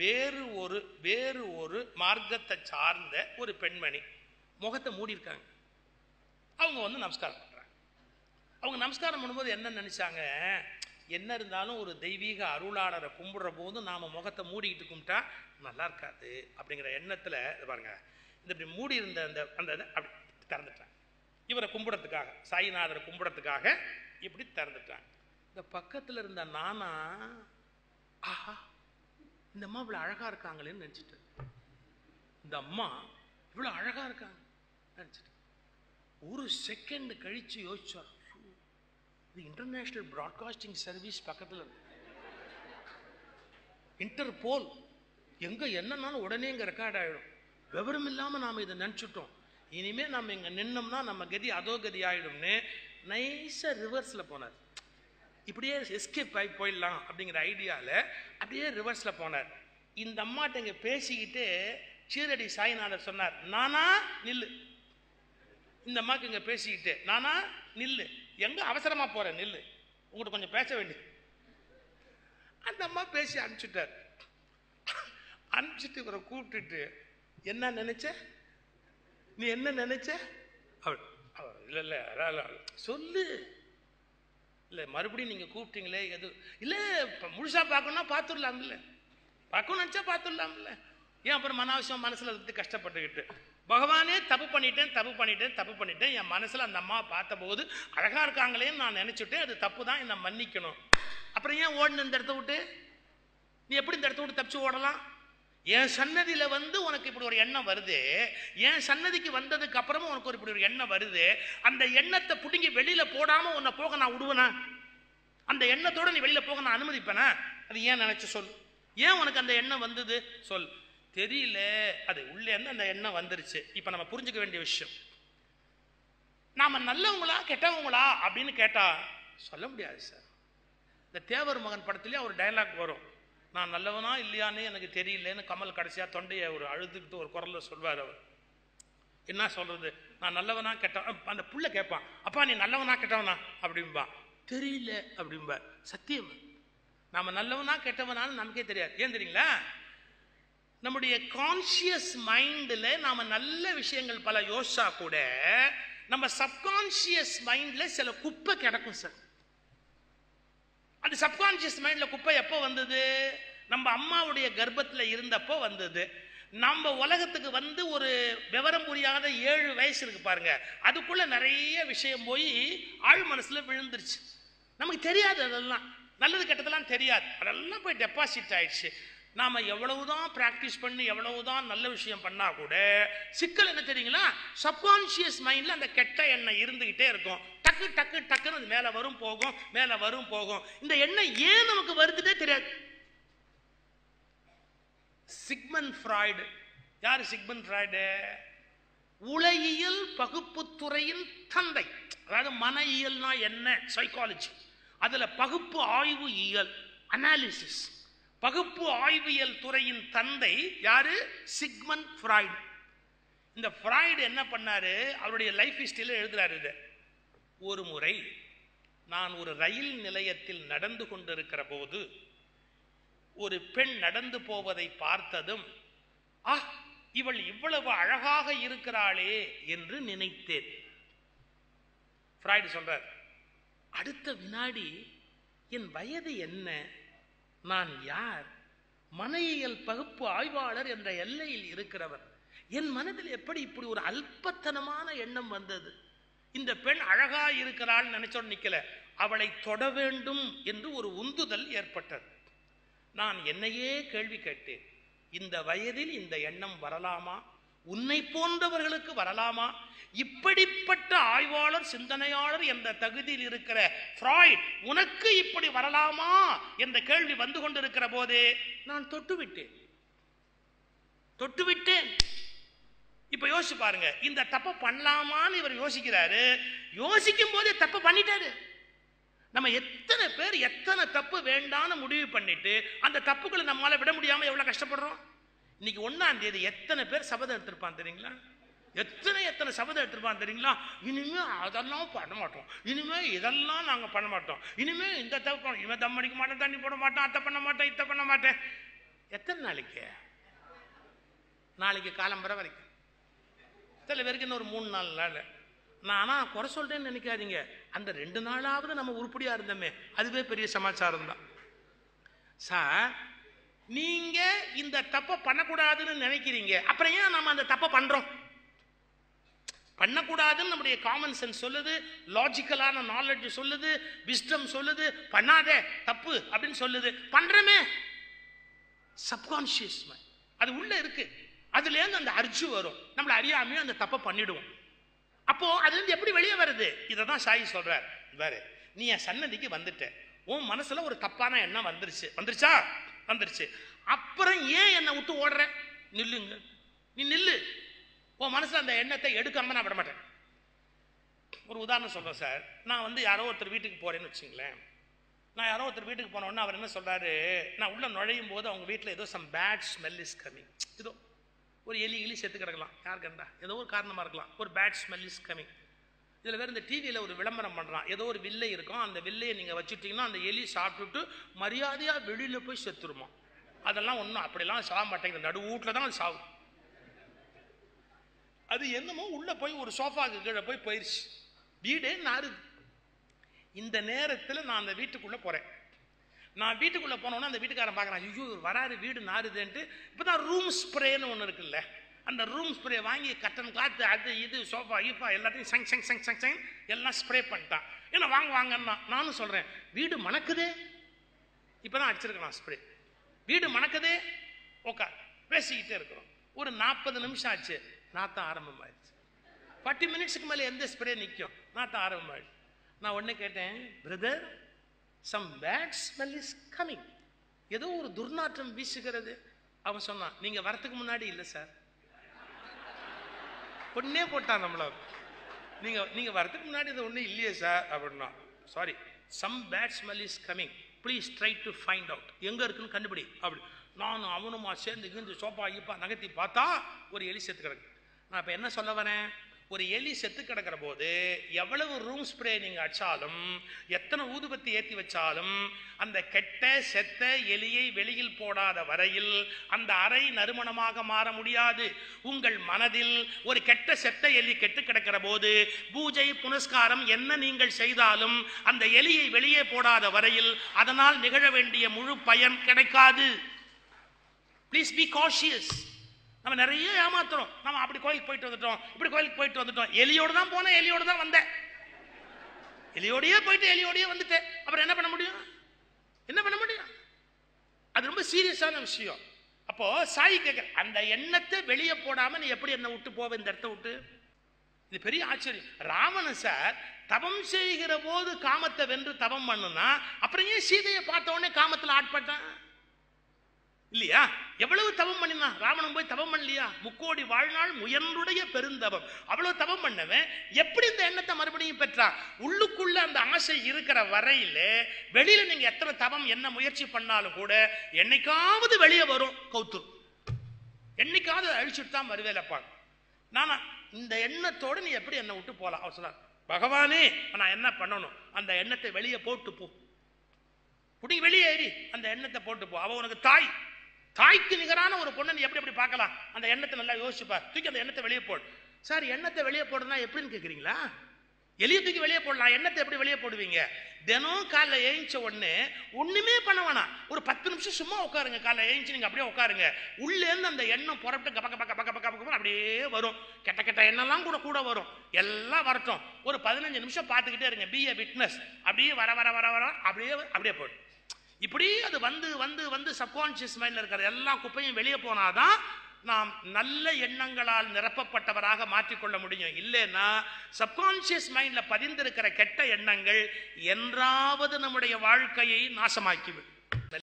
வேறு ஒரு வேறு ஒரு மார்க்கத்தை சார்ந்த ஒரு பெண்மணி முகத்தை மூடி இருக்காங்க அவங்க வந்து நமஸ்காரம் பண்றாங்க அவங்க நமஸ்காரம் பண்ணும்போது என்ன நினைச்சாங்க என்ன இருந்தாலும் ஒரு தெய்வீக அருளாளரை கும்பிடுற போது நாம முகத்தை மூடிக்கிட்டு கும்பிட்டா நல்லா இருக்காது அப்படிங்கிற எண்ணத்துல இது பாருங்க இந்த இப்படி மூடி இருந்த அந்த அந்த இதை அப்படி திறந்துட்டாங்க இவரை கும்பிடறதுக்காக சாயிநாதரை கும்பிடறதுக்காக இப்படி திறந்துட்டாங்க இந்த பக்கத்துல இருந்த நானா ஆஹா இந்த அம்மா இவ்வளவு அழகா இருக்காங்களேன்னு நினைச்சிட்டேன் இந்த அம்மா இவ்வளவு அழகா இருக்காங்க நினைச்சிட்டேன் ஒரு செகண்ட் கழிச்சு யோசிச்சார் "ஐயோ, இது இன்டர்நேஷனல் பிராட்காஸ்டிங் சர்வீஸ் பக்கத்துல இருக்கு இன்டர்போல் எங்க என்னன்னாலும் உடனே இங்க ரெக்கார்ட் ஆயிடும் விவரம் இல்லாம நாம இதை நினைச்சிட்டோம் இனிமே நம்ம இங்க நின்னோம்னா நம்ம கதி அதோ கதி ஆயிடும்னு நைஸா ரிவர்ஸ்ல போனார் இப்படியே எஸ்கேப் ஆகி போயிடலாம் அப்படிங்கிற ஐடியால அப்படியே ரிவர்ஸ்ல போனார் இந்த அம்மாட்ட இங்க பேசிக்கிட்டு சீரடி சாய்நாதர் சொன்னார் நானா நில்லு இந்த அம்மாக்கு இங்க பேசிக்கிட்டு நானா நில்லு எங்க அவசரமா போற நில்லு உங்கள்கிட்ட கொஞ்சம் பேச வேண்டியது அந்த அம்மா பேசி அனுப்பிச்சிட்டார் அனுப்பிச்சிட்டு இவரை கூப்பிட்டுட்டு என்ன நினைச்ச நீ என்ன நினைச்ச அவர் அவர் இல்ல இல்ல அதான், அதான். சொல்லு இல்ல மறுபடியும் நீங்க கூப்பிட்டீங்களே எது இல்ல இப்ப முழுசா பார்க்கணும்னா பார்த்துடலாம்ல பார்க்கணும் நினைச்சா பார்த்துடலாம்ல ஏன் அப்புறம் மனாவசியம் மனசுல இருந்து கஷ்டப்பட்டுக்கிட்டு பகவானே தப்பு பண்ணிட்டேன் தப்பு பண்ணிட்டேன் தப்பு பண்ணிட்டேன் என் மனசுல அந்த அம்மா பார்த்தபோது அழகா இருக்காங்களேன்னு நான் நினைச்சுட்டேன் அது தப்பு தான் என்ன மன்னிக்கணும் அப்புறம் ஏன் ஓடணும் இந்த இடத்த விட்டு நீ எப்படி இந்த இடத்த விட்டு தப்பிச்சு ஓடலாம் என் சன்னதியில வந்து உனக்கு இப்படி ஒரு எண்ணம் வருது என் சன்னதிக்கு வந்ததுக்கு அப்புறமும் உனக்கு ஒரு இப்படி ஒரு எண்ணம் வருது அந்த எண்ணத்தை பிடுங்கி வெளியில போடாம உன்னை போக நான் விடுவேனா அந்த எண்ணத்தோட நீ வெளியில போக நான் அனுமதிப்பேனா அது ஏன் நினைச்சு சொல் ஏன் உனக்கு அந்த எண்ணம் வந்தது சொல் தெரியல அது உள்ளே இருந்து அந்த எண்ணம் வந்துருச்சு இப்ப நம்ம புரிஞ்சுக்க வேண்டிய விஷயம் நாம நல்லவங்களா கெட்டவங்களா அப்படின்னு கேட்டா சொல்ல முடியாது சார் இந்த தேவர் மகன் படத்துலயே ஒரு டயலாக் வரும் நான் நல்லவனா இல்லையான்னு எனக்கு தெரியலன்னு கமல் கடைசியா தொண்டையை ஒரு அழுதுகிட்டு ஒரு குரல்ல சொல்வார் அவர் என்ன சொல்றது நான் நல்லவனா கெட்டவன் அந்த புள்ள கேட்பான் அப்பா நீ நல்லவனா கெட்டவனா அப்படிம்பா தெரியல அப்படிம்பா சத்தியம் நாம நல்லவனா கெட்டவனான்னு நமக்கே தெரியாது ஏன் தெரியுங்களா நம்முடைய கான்சியஸ் மைண்டில் நாம நல்ல விஷயங்கள் பல யோசிச்சா கூட நம்ம சப்கான்சியஸ் மைண்ட்ல சில குப்பை கிடக்கும் சார் அந்த சப்கான்சியஸ் மைண்ட்ல குப்பை எப்போ வந்தது நம்ம அம்மாவுடைய கர்ப்பத்தில் இருந்தப்போ வந்தது நம்ம உலகத்துக்கு வந்து ஒரு விவரம் புரியாத ஏழு வயசு இருக்கு பாருங்க அதுக்குள்ள நிறைய விஷயம் போய் ஆழ் மனசுல விழுந்துருச்சு நமக்கு தெரியாது அதெல்லாம் நல்லது கெட்டதெல்லாம் தெரியாது அதெல்லாம் போய் டெபாசிட் ஆயிடுச்சு நாம எவ்வளவுதான் பிராக்டிஸ் பண்ணி எவ்வளவுதான் நல்ல விஷயம் பண்ணா கூட சிக்கல் என்ன தெரியுங்களா சப்கான்சியஸ் மைண்ட்ல அந்த கெட்ட எண்ணம் இருந்துகிட்டே இருக்கும் டக்கு டக்கு டக்குன்னு அது மேல வரும் போகும் மேல வரும் போகும் இந்த எண்ணம் ஏன் நமக்கு வருதுன்னே தெரியாது சிக்மன் ஃப்ராய்டு யார் சிக்மன் ஃப்ராய்டு உலகியல் பகுப்புத்துறையின் தந்தை அதாவது மன இயல்னா என்ன சைக்காலஜி அதுல பகுப்பு ஆய்வு இயல் அனாலிசிஸ் பகுப்பு ஆய்வியல் துறையின் தந்தை யாரு சிக்மன் ஃப்ராய்டு இந்த ஃப்ராய்டு என்ன பண்ணாரு அவருடைய லைஃப் ஹிஸ்டரியில் எழுதுறாரு இது ஒரு முறை நான் ஒரு ரயில் நிலையத்தில் நடந்து கொண்டிருக்கிற போது ஒரு பெண் நடந்து போவதை பார்த்ததும் ஆ இவள் இவ்வளவு அழகாக இருக்கிறாளே என்று நினைத்தேன் ஃப்ராய்டு சொல்றார் அடுத்த வினாடி என் வயது என்ன நான் யார் மனையியல் பகுப்பு ஆய்வாளர் என்ற எல்லையில் இருக்கிறவர் என் மனதில் எப்படி இப்படி ஒரு அல்பத்தனமான எண்ணம் வந்தது இந்த பெண் அழகா இருக்கிறாள் நினைச்சோம் நிக்கல அவளை தொட வேண்டும் என்று ஒரு உந்துதல் ஏற்பட்டது நான் என்னையே கேள்வி கேட்டேன் இந்த வயதில் இந்த எண்ணம் வரலாமா உன்னை போன்றவர்களுக்கு வரலாமா இப்படிப்பட்ட ஆய்வாளர் சிந்தனையாளர் என்ற தகுதியில் இருக்கிற ஃப்ராய்ட் உனக்கு இப்படி வரலாமா என்ற கேள்வி வந்து கொண்டிருக்கிற போதே நான் தொட்டு விட்டேன் தொட்டு விட்டேன் இப்ப யோசிச்சு பாருங்க இந்த தப்பை பண்ணலாமான்னு இவர் யோசிக்கிறாரு யோசிக்கும் போதே தப்பு பண்ணிட்டாரு நம்ம எத்தனை பேர் எத்தனை தப்பு வேண்டாம்னு முடிவு பண்ணிட்டு அந்த தப்புகளை நம்மளால விட முடியாம எவ்வளவு கஷ்டப்படுறோம் இன்னைக்கு ஒன்னாம் தேதி எத்தனை பேர் சபதம் எடுத்திருப்பான் தெரியுங்களா எத்தனை எத்தனை சபதம் எடுத்திருப்பான் தெரியுங்களா இனிமே அதெல்லாம் பண்ண மாட்டோம் இனிமே இதெல்லாம் நாங்க பண்ண மாட்டோம் இனிமே இந்த தப்பு பண்ண- இவன் தம் அடிக்க மாட்டேன் தண்ணி போட மாட்டான் அத்தை பண்ண மாட்டேன் இத்தை பண்ண மாட்டேன் எத்தனை நாளைக்கு நாளைக்கு காலம்பரை வரைக்கும் சில பேருக்கு இன்னொரு மூணு நாலு நாள் நான் ஆனால் குறை சொல்றேன்னு நினைக்காதீங்க அந்த ரெண்டு நாளாவது நம்ம உருப்படியா இருந்தோமே அதுவே பெரிய சமாச்சாரம் தான் சார் நீங்க இந்த தப்பை பண்ணக்கூடாதுன்னு நினைக்கிறீங்க அப்புறம் ஏன் நம்ம அந்த தப்பை பண்றோம் பண்ணக்கூடாதுன்னு நம்முடைய காமன் சென்ஸ் சொல்லுது லாஜிக்கலான நாலேஜ் சொல்லுது விஸ்டம் சொல்லுது பண்ணாதே தப்பு அப்படின்னு சொல்லுது பண்றமே சப்கான்ஷியஸ் அது உள்ள இருக்கு அதுலேருந்து அந்த அர்ஜு வரும் நம்மளை அறியாமையும் அந்த தப்பை பண்ணிடுவோம் அப்போ அதுலேருந்து எப்படி வெளியே வருது இதை தான் சாயி சொல்றார் பாரு நீ என் சன்னதிக்கு வந்துட்ட உன் மனசுல ஒரு தப்பான எண்ணம் வந்துருச்சு வந்துருச்சா வந்துருச்சு அப்புறம் ஏன் என்னை விட்டு ஓடுற நில்லுங்க நீ நில்லு உன் மனசுல அந்த எண்ணத்தை எடுக்காம நான் விட மாட்டேன் ஒரு உதாரணம் சொல்றேன் சார் நான் வந்து யாரோ ஒருத்தர் வீட்டுக்கு போறேன்னு வச்சுங்களேன் நான் யாரோ ஒருத்தர் வீட்டுக்கு போனோன்னா அவர் என்ன சொல்றாரு நான் உள்ள நுழையும் போது அவங்க வீட்டில் ஏதோ some bad smell is coming ஏதோ ஒரு எலி கிளி செத்து கிடக்கலாம் யார் கண்டா ஏதோ ஒரு காரணமா இருக்கலாம் ஒரு பேட் ஸ்மெல் இஸ் கமிங் இதில் வேறு இந்த டிவியில் ஒரு விளம்பரம் பண்ணுறான் ஏதோ ஒரு வில்லை இருக்கும் அந்த வில்லையை நீங்கள் வச்சுட்டிங்கன்னா அந்த எலி சாப்பிட்டுட்டு மரியாதையாக வெளியில் போய் செத்துருமா அதெல்லாம் ஒன்றும் அப்படிலாம் சாக மாட்டேங்குது நடு வீட்டில் தான் அது சாகும் அது என்னமோ உள்ளே போய் ஒரு சோஃபாக்கு கீழே போய் போயிடுச்சு வீடே நாறுது இந்த நேரத்தில் நான் அந்த வீட்டுக்குள்ளே போகிறேன் நான் வீட்டுக்குள்ளே போனோன்னா அந்த வீட்டுக்காரன் பார்க்குறான் ஐயோ இவர் வராரு வீடு நாறுதுன்ட்டு இப்போ தான் ரூம் ஸ்ப்ரேன்னு ஒன்று இருக்குல்ல அந்த ரூம் ஸ்ப்ரே வாங்கி கட்டன் காற்று அது இது சோஃபா ஈஃபா எல்லாத்தையும் சங் சங் சங் சங் சங் எல்லாம் ஸ்ப்ரே பண்ணிட்டான் ஏன்னா வாங்க வாங்கன்னா நானும் சொல்கிறேன் வீடு மணக்குதே இப்போ தான் அடிச்சிருக்கலாம் ஸ்ப்ரே வீடு மணக்குதே உட்கார் பேசிக்கிட்டே இருக்கிறோம் ஒரு நாற்பது நிமிஷம் ஆச்சு நாத்தம் ஆரம்பமாயிடுச்சு ஃபார்ட்டி மினிட்ஸுக்கு மேலே எந்த ஸ்ப்ரே நிற்கும் நாத்தம் ஆரம்பமாயிடுச்சு நான் உடனே கேட்டேன் brother some bad smell is coming ஏதோ ஒரு துர்நாற்றம் வீசுகிறது அவன் சொன்னான் நீங்க வரத்துக்கு முன்னாடி இல்லை சார் ஒன்னே போட்டான் நம்மள நீங்க நீங்க வரதுக்கு முன்னாடி இது ஒன்றும் இல்லையே சார் அப்படின்னா sorry some bad smell is coming please try to find out எங்க இருக்குன்னு கண்டுபிடி அப்படி நானும் அவனுமா சேர்ந்து இருந்து சோப்பா ஈப்பா நகர்த்தி பார்த்தா ஒரு எலி செத்து கிடக்கு நான் இப்போ என்ன சொல்ல வரேன் ஒரு எலி செத்து கிடக்கிற போது எவ்வளவு ரூம் ஸ்ப்ரே நீங்க அடிச்சாலும் எத்தனை ஊதுபத்தி ஏத்தி வச்சாலும் அந்த கெட்ட செத்த எலியை வெளியில் போடாத வரையில் அந்த அறை நறுமணமாக மாற முடியாது உங்கள் மனதில் ஒரு கெட்ட செத்த எலி கெட்டு கிடக்கிற போது பூஜை புனஸ்காரம் என்ன நீங்கள் செய்தாலும் அந்த எலியை வெளியே போடாத வரையில் அதனால் நிகழ வேண்டிய முழு பயன் கிடைக்காது ப்ளீஸ் பி காஷியஸ் நம்ம நிறைய ஏமாத்துறோம் நம்ம அப்படி கோயிலுக்கு போயிட்டு வந்துட்டோம் இப்படி கோயிலுக்கு போயிட்டு வந்துட்டோம் எலியோடு தான் போனேன் எலியோடு தான் வந்தேன் எலியோடயே போயிட்டு எலியோடயே வந்துட்டேன் அப்புறம் என்ன பண்ண முடியும் என்ன பண்ண முடியும் அது ரொம்ப சீரியஸான விஷயம் அப்போ சாய் கேட்க அந்த எண்ணத்தை வெளியே போடாம நீ எப்படி என்ன விட்டு போவ இந்த இடத்த விட்டு இது பெரிய ஆச்சரியம் ராவணன் சார் தவம் செய்கிற போது காமத்தை வென்று தவம் பண்ணுனா அப்புறம் ஏன் சீதையை பார்த்த உடனே காமத்தில் ஆட்பட்டான் இல்லையா எவ்வளவு தவம் பண்ணினான் ராவணன் போய் தவம் பண்ணலையா முக்கோடி வாழ்நாள் முயன்றுடைய பெருந்தவம் அவ்வளவு தவம் பண்ணவன் எப்படி இந்த எண்ணத்தை மறுபடியும் பெற்றான் உள்ளுக்குள்ள அந்த ஆசை இருக்கிற வரையில வெளியில நீங்க எத்தனை தவம் என்ன முயற்சி பண்ணாலும் கூட என்னைக்காவது வெளியே வரும் கௌத்துர் என்னைக்காவது அழிச்சுட்டு தான் வருவேலப்பாங்க நானா இந்த எண்ணத்தோட நீ எப்படி என்னை விட்டு போலாம் அவர் சொன்னார் பகவானே நான் என்ன பண்ணணும் அந்த எண்ணத்தை வெளியே போட்டு போ புடி வெளியேறி அந்த எண்ணத்தை போட்டு போ அவ உனக்கு தாய் தாய்க்கு நிகரான ஒரு பொண்ணை நீ எப்படி எப்படி பார்க்கலாம் அந்த எண்ணத்தை நல்லா யோசிச்சுப்பார் தூக்கி அந்த எண்ணத்தை வெளியே போடு சார் எண்ணத்தை வெளியே போடுறதுனா எப்படின்னு கேட்குறீங்களா எலிய தூக்கி வெளியே போடலாம் எண்ணத்தை எப்படி வெளியே போடுவீங்க தினம் காலைல ஏஞ்சிச்ச உடனே ஒண்ணுமே பண்ண வேணாம் ஒரு பத்து நிமிஷம் சும்மா உட்காருங்க காலைல ஏஞ்சி நீங்க அப்படியே உட்காருங்க உள்ளேருந்து அந்த எண்ணம் புறப்பட்டு கபக்க பக்க பக்க பக்க பக்க அப்படியே வரும் கெட்ட கெட்ட எண்ணெல்லாம் கூட கூட வரும் எல்லாம் வரட்டும் ஒரு பதினஞ்சு நிமிஷம் பார்த்துக்கிட்டே இருங்க பி ஏ விட்னஸ் அப்படியே வர வர வர வர அப்படியே அப்படியே போடும் இப்படி அது வந்து வந்து வந்து சப்கான்ஷியஸ் மைண்ட்ல இருக்கிற எல்லா குப்பையும் வெளியே போனாதான் நாம் நல்ல எண்ணங்களால் நிரப்பப்பட்டவராக மாற்றிக்கொள்ள முடியும் இல்லைன்னா சப்கான்ஷியஸ் மைண்ட்ல பதிந்திருக்கிற கெட்ட எண்ணங்கள் என்றாவது நம்முடைய வாழ்க்கையை நாசமாக்கிவிடும்